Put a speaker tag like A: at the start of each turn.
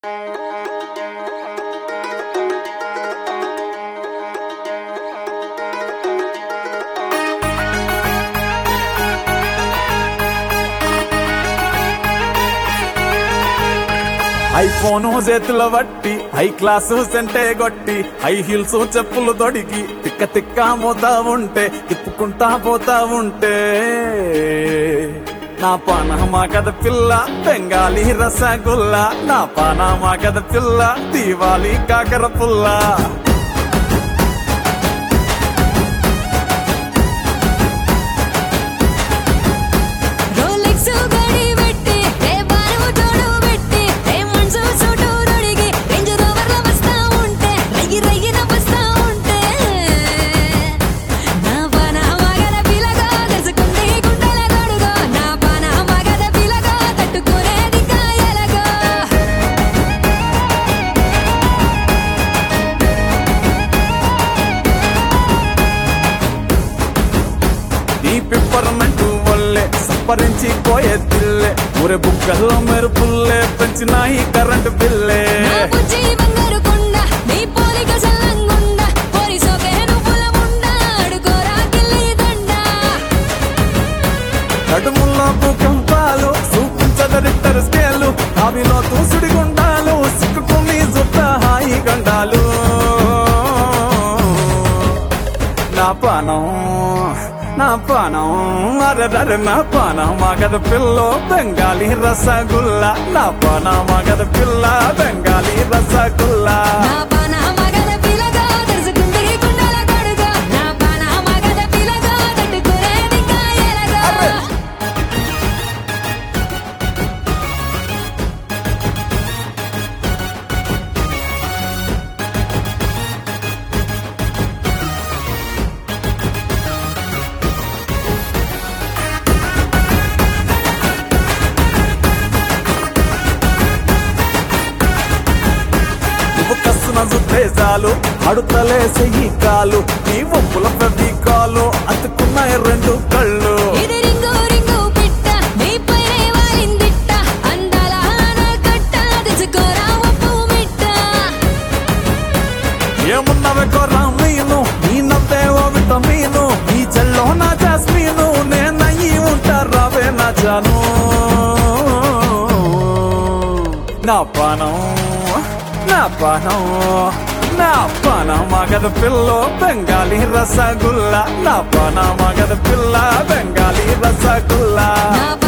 A: iPhone చేతుల బట్టి high class సెంటే కొట్టి హై హీల్స్ చెప్పులు తొడిగి తిక్క తిక్క మోతా ఉంటే తిప్పుకుంటా పోతా ఉంటే నా పానమా కథ పిల్ల బెంగాలీ రసగుల్లా నా పానమా కథ పిల్ల దీవాలి కాకర పుల్లా
B: రోలెక్స్ గడి పెట్టి ఏ బారు తోడు పెట్టి ఏ మనసు సూటు తొడిగి రేంజ్ రోవర్ల వస్తా ఉంటే రయ్యి రయ్యిన వస్తా ఉంటే నా పాన మగల పిలగా తెలుసుకుంది గుండెల గడుగా నా పాన మగల పిలగా తట్టుకునేది కాయలగా
A: నీ పిప్పరమెంటు వల్లే సప్పరించి పోయే తిల్లే ఊరే బుక్కల్లో మెరుపుల్లే పెంచినాయి కరెంటు బిల్లే
B: నా బుజ్జి బంగారు కొండ నీ పోలిక సల్లంగుండ పోరి సోకే నువ్వుల ముండ అడుకోరా గిల్లి దండ
A: నడుముల్లో భూకంపాలు చూపించదరిద్దరు స్కేలు అవిలో తూసుడి గుండాలు సిక్కుకుని సుట్ట హాయి గండాలు నా పానం నా పానం అరరర నా పానం మగద పిల్ల బెంగాలీ రసగుల్లా నా పానం మగద పిల్ల బెంగాలీ రసగుల్లా
B: నా పాన మగల పిలగా తెలుసుకుంది గుండెల గడుగా నా పాన మగల పిలగా తట్టుకునేది కాయలగా
A: నువ్వు కస్తున్న ఉద్దేశాలు అడుతలే చెయ్యి కాలు నీ ఒప్పుల ప్రతి కాలు అతుకున్నాయి రెండు కళ్ళు
B: ఇది రింగు రింగు పిట్ట నీ పైనే వాలిందిట్ట అందాల ఆనకట్ట తెలుసుకోరా ఒప్పు మిట్ట
A: ఏమున్నవే కొర్రా మీను నీ నవ్వే ఓ విటమీను ఈ చెల్లో నా జాస్మీను నేనయ్యి ఉంటారావే నా జాను నా పానం నా పానం నా పానం మగద పిల్ల బెంగాలీ రసగుల్లా నా పానం మగద పిల్ల బెంగాలీ రసగుల్లా
B: నా